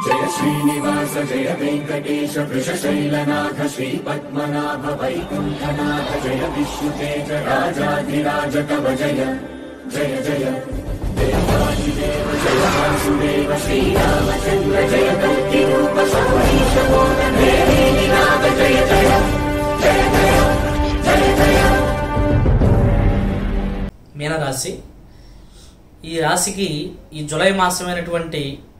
जय श्रीनिवास जय वेङ्कटेश वृषशैलनाथ श्रीपद्मनाभ वैकुण्ठनाथ जय विष्णुतेज राजाधिराज कव जय जय जय देवादिदेव जय वासुदेव श्रीरामचन्द्र जय कल्किरूप शौरीश मोदन देवीनाथ जय जय जय जय जय जय మీనరాశి ఈ రాశికి ఈ జులై మాసమైనటువంటి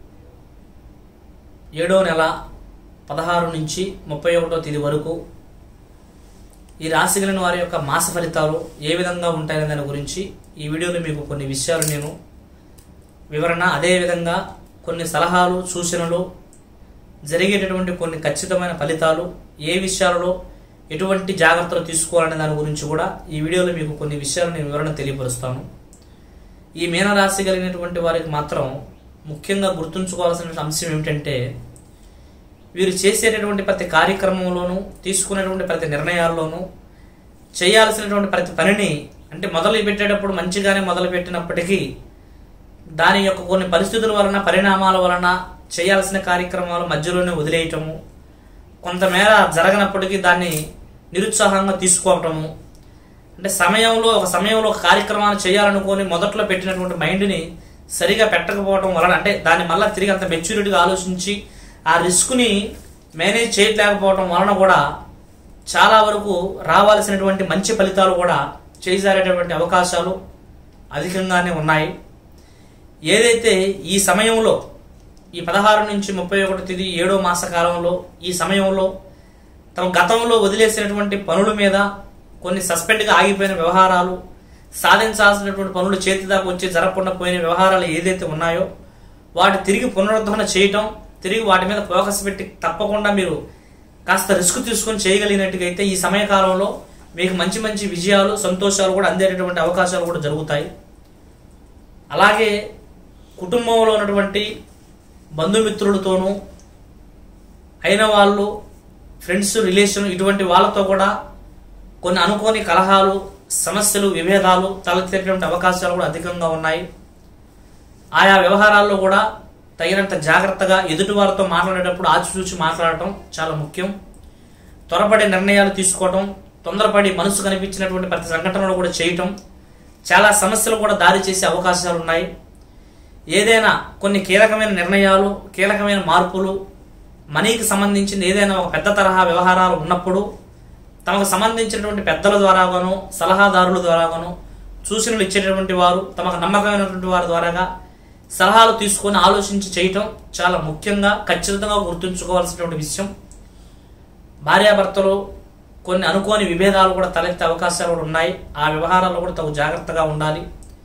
ఏడో నెల పదహారు నుంచి ముప్పై ఒకటో తేదీ వరకు ఈ రాశి కలిగిన వారి యొక్క మాస ఫలితాలు ఏ విధంగా ఉంటాయనే దాని గురించి ఈ వీడియోలో మీకు కొన్ని విషయాలు నేను వివరణ అదేవిధంగా కొన్ని సలహాలు సూచనలు జరిగేటటువంటి కొన్ని ఖచ్చితమైన ఫలితాలు ఏ విషయాలలో ఎటువంటి జాగ్రత్తలు తీసుకోవాలనే దాని గురించి కూడా ఈ వీడియోలో మీకు కొన్ని విషయాలు నేను వివరణ తెలియపరుస్తాను ఈ మీనరాశి కలిగినటువంటి వారికి మాత్రం ముఖ్యంగా గుర్తుంచుకోవాల్సిన అంశం ఏమిటంటే వీరు చేసేటటువంటి ప్రతి కార్యక్రమంలోనూ తీసుకునేటువంటి ప్రతి నిర్ణయాల్లోనూ చేయాల్సినటువంటి ప్రతి పనిని అంటే మొదలు పెట్టేటప్పుడు మంచిగానే మొదలు పెట్టినప్పటికీ దాని యొక్క కొన్ని పరిస్థితుల వలన పరిణామాల వలన చేయాల్సిన కార్యక్రమాలు మధ్యలోనే వదిలేయటము కొంతమేర జరగనప్పటికీ దాన్ని నిరుత్సాహంగా తీసుకోవటము అంటే సమయంలో ఒక సమయంలో ఒక కార్యక్రమాన్ని చేయాలనుకొని మొదట్లో పెట్టినటువంటి మైండ్ని సరిగా పెట్టకపోవడం వలన అంటే దాన్ని మళ్ళీ తిరిగి అంత మెచ్యూరిటీగా ఆలోచించి ఆ రిస్క్ని మేనేజ్ చేయలేకపోవడం వలన కూడా చాలా వరకు రావాల్సినటువంటి మంచి ఫలితాలు కూడా చేజారేటటువంటి అవకాశాలు అధికంగానే ఉన్నాయి ఏదైతే ఈ సమయంలో ఈ పదహారు నుంచి ముప్పై ఒకటి తేదీ ఏడో మాస కాలంలో ఈ సమయంలో తమ గతంలో వదిలేసినటువంటి పనుల మీద కొన్ని సస్పెండ్గా ఆగిపోయిన వ్యవహారాలు సాధించాల్సినటువంటి పనులు చేతి దాకా వచ్చి జరగకుండా పోయిన వ్యవహారాలు ఏదైతే ఉన్నాయో వాటి తిరిగి పునరుద్ధరణ చేయటం తిరిగి వాటి మీద ఫోకస్ పెట్టి తప్పకుండా మీరు కాస్త రిస్క్ తీసుకొని చేయగలిగినట్టుగా అయితే ఈ సమయకాలంలో మీకు మంచి మంచి విజయాలు సంతోషాలు కూడా అందేటటువంటి అవకాశాలు కూడా జరుగుతాయి అలాగే కుటుంబంలో ఉన్నటువంటి బంధుమిత్రులతోనూ అయిన వాళ్ళు ఫ్రెండ్స్ రిలేషన్ ఇటువంటి వాళ్ళతో కూడా కొన్ని అనుకోని కలహాలు సమస్యలు విభేదాలు తలెత్తేటువంటి అవకాశాలు కూడా అధికంగా ఉన్నాయి ఆయా వ్యవహారాల్లో కూడా తగినంత జాగ్రత్తగా ఎదుటి వారితో మాట్లాడేటప్పుడు ఆచిచూచి మాట్లాడటం చాలా ముఖ్యం త్వరపడే నిర్ణయాలు తీసుకోవటం తొందరపడి మనసు కనిపించినటువంటి ప్రతి సంఘటనలు కూడా చేయటం చాలా సమస్యలు కూడా దారి చేసే అవకాశాలు ఉన్నాయి ఏదైనా కొన్ని కీలకమైన నిర్ణయాలు కీలకమైన మార్పులు మనీకి సంబంధించిన ఏదైనా ఒక పెద్ద తరహా వ్యవహారాలు ఉన్నప్పుడు తమకు సంబంధించినటువంటి పెద్దల ద్వారాగాను సలహాదారుల ద్వారాగాను సూచనలు ఇచ్చేటటువంటి వారు తమకు నమ్మకమైనటువంటి వారి ద్వారాగా సలహాలు తీసుకొని ఆలోచించి చేయటం చాలా ముఖ్యంగా ఖచ్చితంగా గుర్తుంచుకోవాల్సినటువంటి విషయం భార్యాభర్తలు కొన్ని అనుకోని విభేదాలు కూడా తలెత్తే అవకాశాలు కూడా ఉన్నాయి ఆ వ్యవహారాల్లో కూడా తగు జాగ్రత్తగా ఉండాలి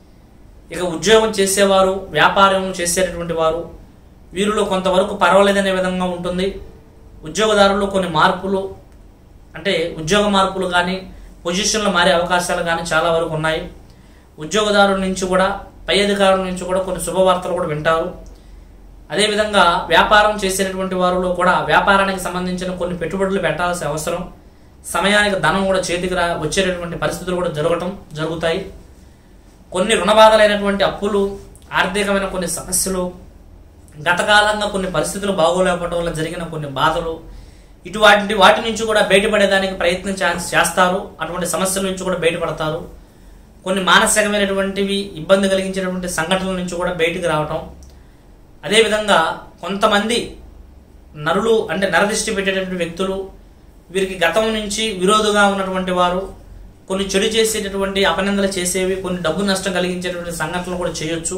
ఇక ఉద్యోగం చేసేవారు వ్యాపారం చేసేటటువంటి వారు వీరిలో కొంతవరకు పర్వాలేదనే విధంగా ఉంటుంది ఉద్యోగదారుల్లో కొన్ని మార్పులు అంటే ఉద్యోగ మార్పులు కానీ పొజిషన్లు మారే అవకాశాలు కానీ చాలా వరకు ఉన్నాయి ఉద్యోగదారుల నుంచి కూడా పై అధికారుల నుంచి కూడా కొన్ని శుభవార్తలు కూడా వింటారు అదేవిధంగా వ్యాపారం చేసేటటువంటి వారిలో కూడా వ్యాపారానికి సంబంధించిన కొన్ని పెట్టుబడులు పెట్టాల్సిన అవసరం సమయానికి ధనం కూడా చేతికి రా వచ్చేటటువంటి పరిస్థితులు కూడా జరగటం జరుగుతాయి కొన్ని రుణబాధలైనటువంటి అప్పులు ఆర్థికమైన కొన్ని సమస్యలు గతకాలంగా కొన్ని పరిస్థితులు బాగోలేకపోవడం వల్ల జరిగిన కొన్ని బాధలు ఇటువంటి వాటి నుంచి కూడా బయటపడేదానికి ప్రయత్నం చే- చేస్తారు అటువంటి సమస్యల నుంచి కూడా బయటపడతారు కొన్ని మానసికమైనటువంటివి ఇబ్బంది కలిగించేటువంటి సంఘటనల నుంచి కూడా బయటికి రావటం అదేవిధంగా కొంతమంది నరులు అంటే నరదృష్టి పెట్టేటటువంటి వ్యక్తులు వీరికి గతం నుంచి విరోధుగా ఉన్నటువంటి వారు కొన్ని చెడు చేసేటటువంటి అపనిందలు చేసేవి కొన్ని డబ్బు నష్టం కలిగించేటటువంటి సంఘటనలు కూడా చేయొచ్చు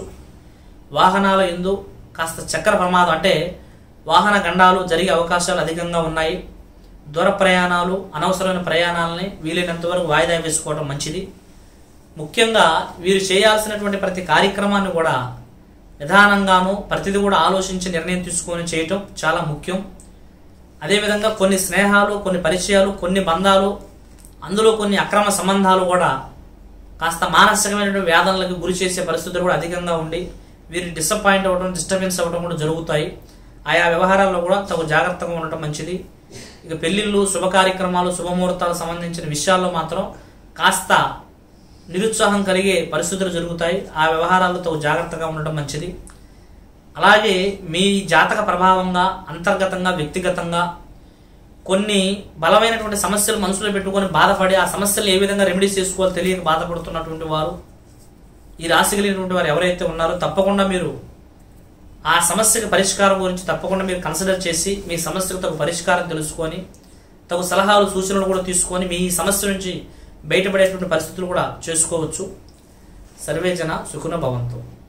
వాహనాల ఎందు కాస్త చక్కెర ప్రమాదం అంటే వాహన గండాలు జరిగే అవకాశాలు అధికంగా ఉన్నాయి దూర ప్రయాణాలు అనవసరమైన ప్రయాణాలని వీలైనంత వరకు వాయిదా వేసుకోవడం మంచిది ముఖ్యంగా వీరు చేయాల్సినటువంటి ప్రతి కార్యక్రమాన్ని కూడా నిదానంగాను ప్రతిదీ కూడా ఆలోచించి నిర్ణయం తీసుకొని చేయటం చాలా ముఖ్యం అదేవిధంగా కొన్ని స్నేహాలు కొన్ని పరిచయాలు కొన్ని బంధాలు అందులో కొన్ని అక్రమ సంబంధాలు కూడా కాస్త మానసికమైనటువంటి వేదనలకు గురి చేసే పరిస్థితులు కూడా అధికంగా ఉండి వీరు డిసప్పాయింట్ అవ్వడం డిస్టర్బెన్స్ అవ్వడం కూడా జరుగుతాయి ఆయా వ్యవహారాల్లో కూడా తగు జాగ్రత్తగా ఉండటం మంచిది ఇక పెళ్లిళ్ళు శుభ కార్యక్రమాలు శుభముహూర్తాలకు సంబంధించిన విషయాల్లో మాత్రం కాస్త నిరుత్సాహం కలిగే పరిస్థితులు జరుగుతాయి ఆ వ్యవహారాలతో జాగ్రత్తగా ఉండటం మంచిది అలాగే మీ జాతక ప్రభావంగా అంతర్గతంగా వ్యక్తిగతంగా కొన్ని బలమైనటువంటి సమస్యలు మనసులో పెట్టుకొని బాధపడి ఆ సమస్యలు ఏ విధంగా రెమెడీస్ చేసుకోవాలో తెలియక బాధపడుతున్నటువంటి వారు ఈ రాశి కలిగినటువంటి వారు ఎవరైతే ఉన్నారో తప్పకుండా మీరు ఆ సమస్యకి పరిష్కారం గురించి తప్పకుండా మీరు కన్సిడర్ చేసి మీ సమస్యకు తగు పరిష్కారం తెలుసుకొని తగు సలహాలు సూచనలు కూడా తీసుకొని మీ సమస్య నుంచి బయటపడేటువంటి పరిస్థితులు కూడా చేసుకోవచ్చు సర్వే జన సుఖున భవంతు